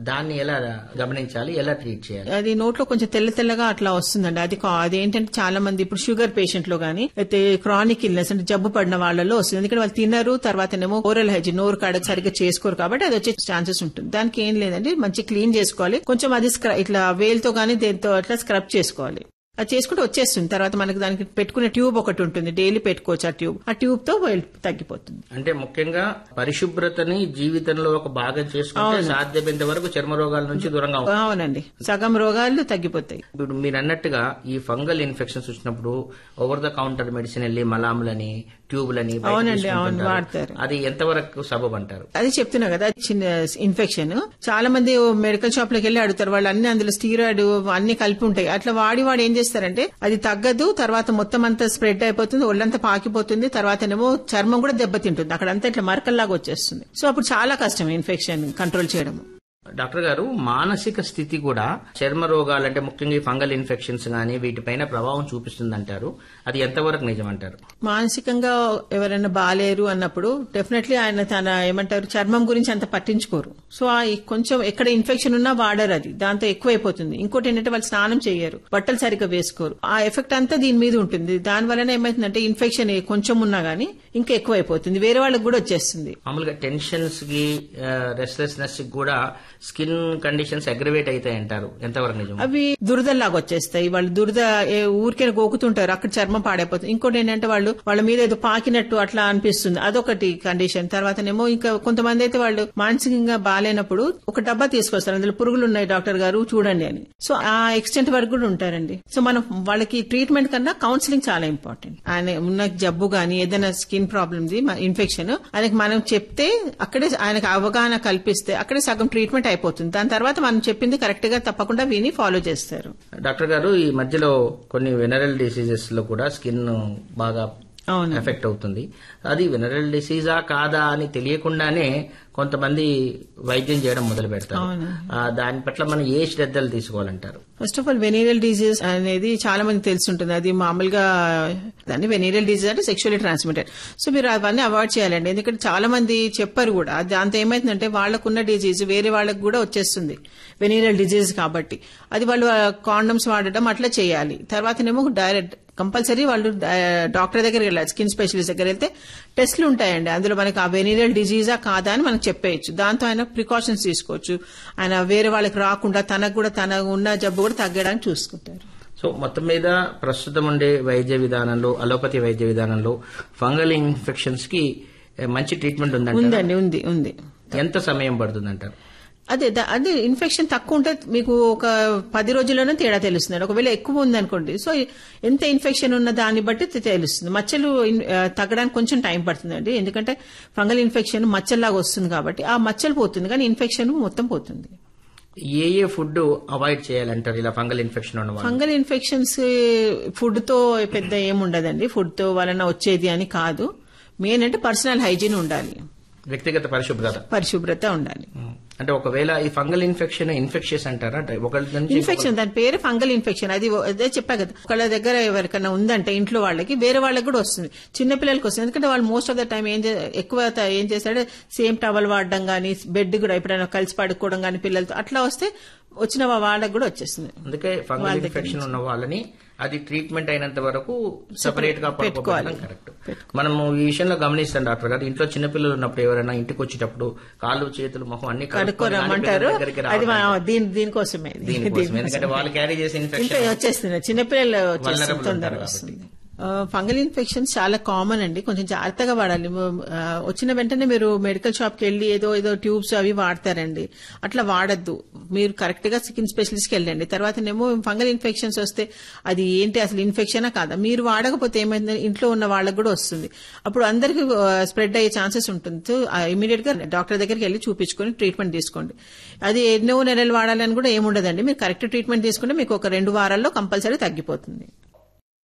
దాన్ని ఎలా గమనించాలి ఎలా ట్రీట్ చేయాలి అది నోట్లో కొంచెం తెల్ల తెల్లగా అట్లా వస్తుందండి అది కా- అదేంటంటే చాలా మంది ఇప్పుడు షుగర్ పేషెంట్ లో గానీ అయితే క్రానిక్ ఇల్నెస్ అంటే జబ్బు పడిన వాళ్ళలో వస్తుంది ఎందుకంటే వాళ్ళు తినరు తర్వాతనేమో ఓరల్ హైజీన్ నోరు కాడ సరిగ్గా చేసుకోరు కాబట్టి అది వచ్చే ఛాన్సెస్ ఉంటుంది దానికి ఏం లేదండి మంచి క్లీన్ చేసుకోవాలి కొంచెం అది స్క్ర- ఇట్లా వేలుతో గానీ దేంతో అట్లా స్క్రబ్ చేసుకోవాలి అది చేసుకుంటే వచ్చేస్తుంది తర్వాత మనకి దానికి పెట్టుకునే ట్యూబ్ ఒకటి ఉంటుంది డైలీ పెట్టుకోవచ్చు ఆ ట్యూబ్ ఆ ట్యూబ్ తో వేలు తగ్గిపోతుంది అంటే ముఖ్యంగా పరిశుభ్రతని జీవితంలో ఒక భాగం చేసుకుంటే సాధ్యమైనంత వరకు చర్మ రోగాల నుంచి దూరంగా ఉంటాం. అవునండి సగం రోగాలు తగ్గిపోతాయి ఇప్పుడు మీరు అన్నట్టుగా ఈ ఫంగల్ ఇన్ఫెక్షన్స్ వచ్చినప్పుడు ఓవర్ ద కౌంటర్ మెడిసిన్ వెళ్ళి మలాములని ట్యూబ్లని బయట అవునండి, తీసుకుంటుంటారు. అవును, వాడతారు. అది ఎంతవరకు సబబ్ అంటారు అది చెప్తున్నా కదా చిన్న ఇన్ఫెక్షన్ చాలా మంది మెడికల్ షాప్ లోకి వెళ్ళి అడుగుతారు వాళ్ళు అన్ని అందులో స్టీరాయిడ్ అన్ని కలిపి ఉంటాయి అట్లా వాడి వాడు ఏం చేస్తారంటే అది తగ్గదు తర్వాత మొత్తం అంతా స్ప్రెడ్ అయిపోతుంది ఒళ్ళంతా పాకిపోతుంది తర్వాతనేమో చర్మం కూడా దెబ్బతింటుంది అక్కడంతా ఇట్లా మరకల్లాగా వచ్చేస్తుంది సో అప్పుడు చాలా కష్టం ఇన్ఫెక్షన్ కంట్రోల్ చేయడం డాక్టర్ గారు మానసిక స్థితి కూడా చర్మ రోగాలు అంటే ముఖ్యంగా ఈ ఫంగల్ ఇన్ఫెక్షన్స్ గానీ వీటిపైన ప్రభావం చూపిస్తుంది అంటారు అది ఎంతవరకు నిజం అంటారు మానసికంగా ఎవరైనా బాలేరు అన్నప్పుడు డెఫినెట్లీ ఆయన తన ఏమంటారు చర్మం గురించి అంత పట్టించుకోరు సో ఆ ఈ కొంచెం ఎక్కడ ఇన్ఫెక్షన్ ఉన్నా వాడరు అది దాంతో ఎక్కువైపోతుంది ఇంకోటి ఏంటంటే వాళ్ళు స్నానం చేయరు బట్టలు సరిగ్గా వేసుకోరు ఆ ఎఫెక్ట్ అంతా దీని మీద ఉంటుంది దాని వలన ఏమైతుందంటే ఇన్ఫెక్షన్ కొంచెం ఉన్నా గానీ ఇంకా ఎక్కువైపోతుంది వేరే వాళ్ళకి కూడా వచ్చేస్తుంది మామూలుగా టెన్షన్స్ కి రెస్ట్లెస్నెస్ కి కూడా స్కిన్ కండిషన్స్ అగ్రవేట్ అవుతాయి అంటారు ఎంతవరకు నిజం అవి దురదలాగా వచ్చేస్తాయి వాళ్ళు దురద ఏ ఊరికే గోకుతుంటారు అక్కడ చర్మం పాడైపోతుంది ఇంకోటి ఏంటంటే వాళ్ళు వాళ్ళ మీద ఏదో పాకినట్టు అట్లా అనిపిస్తుంది అదొకటి కండిషన్ తర్వాతనేమో ఇంకా కొంతమంది అయితే వాళ్ళు మానసికంగా బాగాలేనప్పుడు ఒక డబ్బా తీసుకొస్తారు అందులో పురుగులు ఉన్నాయి డాక్టర్ గారు చూడండి అని సో ఆ ఎక్స్టెంట్ వరకు కూడా ఉంటారండి సో మనం వాళ్ళకి ట్రీట్మెంట్ కన్నా కౌన్సిలింగ్ చాలా ఇంపార్టెంట్ ఆయన ఉన్న జబ్బు గానీ ఏదైనా స్కిన్ ప్రాబ్లమ్ ఇన్ఫెక్షన్ ఆయనకి మనం చెప్తే అక్కడే ఆయనకు అవగాహన కల్పిస్తే అక్కడే సగం ట్రీట్మెంట్ అయిపోతుంది దాని తర్వాత మనం చెప్పింది కరెక్ట్ గా తప్పకుండా విని ఫాలో చేస్తారు డాక్టర్ గారు ఈ మధ్యలో కొన్ని వెనరల్ డిసీజెస్ లో కూడా స్కిన్ బాగా అవును ఎఫెక్ట్ అవుతుంది అది వెనరల్ డిసీజా కాదా అని తెలియకుండానే కొంతమంది వైద్యం చేయడం మొదలు పెడతారు అవును. ఆ, దాని పట్ల మనం ఏ శ్రద్ధలు తీసుకోవాలంటారు first of all venereal disease అనేది చాలా మంది తెలుసుంటుంది అది మామూలుగా దాన్ని వెనీరియల్ డిజీజ్ అంటే సెక్షువల్లీ ట్రాన్స్మిటెడ్ సో మీరు అవన్నీ అవాయిడ్ చేయాలండి ఎందుకంటే చాలా మంది చెప్పారు కూడా దాంతో ఏమైతుందంటే వాళ్ళకున్న డిజీజ్ వేరే వాళ్ళకు కూడా వచ్చేస్తుంది వెనీరియల్ డిజీజ్ కాబట్టి అది వాళ్ళు కాండమ్స్ వాడడం అట్లా చేయాలి తర్వాతనేమో డైరెక్ట్ కంపల్సరీ వాళ్ళు డా- డాక్టర్ దగ్గరికి వెళ్ళాలి స్కిన్ స్పెషలిస్ట్ దగ్గర వెళ్తే టెస్ట్లు ఉంటాయండి అందులో మనకి ఆ వెనీరియల్ డిజీజా కాదా అని మనకు చెప్పేయచ్చు దాంతో ఆయన ప్రికాషన్స్ తీసుకోవచ్చు ఆయన వేరే వాళ్ళకి రాకుండా తనకు కూడా తన ఉన్న జబ్బు కూడా తగ్గడానికి చూసుకుంటారు సో మొత్తం మీద ప్రస్తుతం ఉండే వైద్య విధానంలో అలోపతి వైద్య విధానంలో ఫంగల్ ఇన్ఫెక్షన్స్ కి ఏ, మంచి ట్రీట్మెంట్ ఉందంటారు ఉందండి ఉంది ఉంది ఎంత సమయం పడుతుంది అంటారు అదే దా- అదే ఇన్ఫెక్షన్ తక్కువ ఉంటే మీకు ఒక పది రోజుల్లోనే తేడా తెలుస్తుంది ఒకవేళ ఎక్కువ ఉందనుకోండి సో ఎంత ఇన్ఫెక్షన్ ఉన్న దాన్ని బట్టి తె- తెలుస్తుంది మచ్చలు ఇన్- ఆ, తగ్గడానికి కొంచెం టైం పడుతుందండి ఎందుకంటే ఫంగల్ ఇన్ఫెక్షన్ మచ్చల్లాగా వస్తుంది కాబట్టి ఆ మచ్చలు పోతుంది కానీ ఇన్ఫెక్షన్ మొత్తం పోతుంది ఏ ఏ ఫుడ్ అవాయిడ్ చేయాలంటారు ఇలా ఫంగల్ ఇన్ఫెక్షన్ ఉన్న వాళ్ళు ఫంగల్ ఇన్ఫెక్షన్స్ ఫుడ్ తో పెద్ద ఏముండదండి ఫుడ్ తో వలన వచ్చేది అని కాదు మెయిన్ అంటే పర్సనల్ హైజీన్ ఉండాలి వ్యక్తిగత పరిశుభ్రత పరిశుభ్రత ఉండాలి అంటే ఒకవేళ ఈ ఫంగల్ ఇన్ఫెక్షన్ ఇన్ఫెక్షన్స్ అంటారా అంటే ఒకరి నుంచి ఇన్ఫెక్షన్ దాని పేరు ఫంగల్ ఇన్ఫెక్షన్ అది అదే చెప్పా కదా ఒకళ్ళ దగ్గర ఎవరికైనా ఉందంటే ఇంట్లో వాళ్ళకి వేరే వాళ్ళకి కూడా వస్తుంది చిన్న పిల్లలకి వస్తుంది ఎందుకంటే వాళ్ళు మోస్ట్ ఆఫ్ ద టైం ఏం చే- ఎక్కువ త- ఏం చేస్తాడు సేమ్ టవల్ వాడడం గానీ బెడ్ కూడా ఎప్పుడైనా కలిసి పడుకోవడం గానీ పిల్లలతో అట్లా వస్తే వచ్చిన వాళ్ళకి కూడా వచ్చేస్తుంది అందుకే ఫంగల్ ఇన్ఫెక్షన్ ఉన్న వాళ్ళని అది ట్రీట్మెంట్ అయినంత వరకు సెపరేట్ గా పెట్టుకోవాలి. పడుకోవడం కరెక్ట్ మనము ఈ విషయంలో గమనిస్తాం డాక్టర్ గారు ఇంట్లో చిన్నపిల్లలు ఉన్నప్పుడు ఎవరైనా ఇంటికి వచ్చేటప్పుడు కాళ్ళు చేతులు మొహం అన్ని కడుక్కొని కడుక్కోరమ్మంటారు పిల్లల దగ్గరికి అది రావడం. మా- దీని దీనికోసమే ఇది. దీనికోసం ఎందుకంటే వాళ్ళు క్యారీ చేసే ఇంట్లో ఇన్ఫెక్షన్ వచ్చేస్తుంది చిన్నపిల్లలు వచ్చేస్తుంది Vulnerable తొందరగా ఉంటారు వస్తుంది ఫంగల్ ఇన్ఫెక్షన్స్ చాలా కామన్ అండి కొంచెం జాగ్రత్తగా వాడాలి ఆ, వచ్చిన వెంటనే మీరు మెడికల్ షాప్ కి వెళ్ళి ఏదో ఏదో ట్యూబ్స్ అవి వాడతారండి అట్లా వాడద్దు మీరు కరెక్ట్ గా స్కిన్ స్పెషలిస్ట్ కి వెళ్ళండి తర్వాతనేమో ఫంగల్ ఇన్ఫెక్షన్స్ వస్తే అది ఏంటి అసలు ఇన్ఫెక్షనా కాదా మీరు వాడకపోతే ఏమైంది ఇంట్లో ఉన్న వాళ్ళకి కూడా వస్తుంది అప్పుడు అందరికి స్ప్రెడ్ అయ్యే ఛాన్సెస్ ఉంటుంది ఇమీడియట్ గా డాక్టర్ దగ్గరికి వెళ్ళి చూపించుకొని ట్రీట్మెంట్ తీసుకోండి అది ఎన్నో నెలలు వాడాలని కూడా ఏముండదండి మీరు కరెక్ట్ ట్రీట్మెంట్ తీసుకుంటే మీకు ఒక రెండు వారాల్లో కంపల్సరీ తగ్గిపోతుంది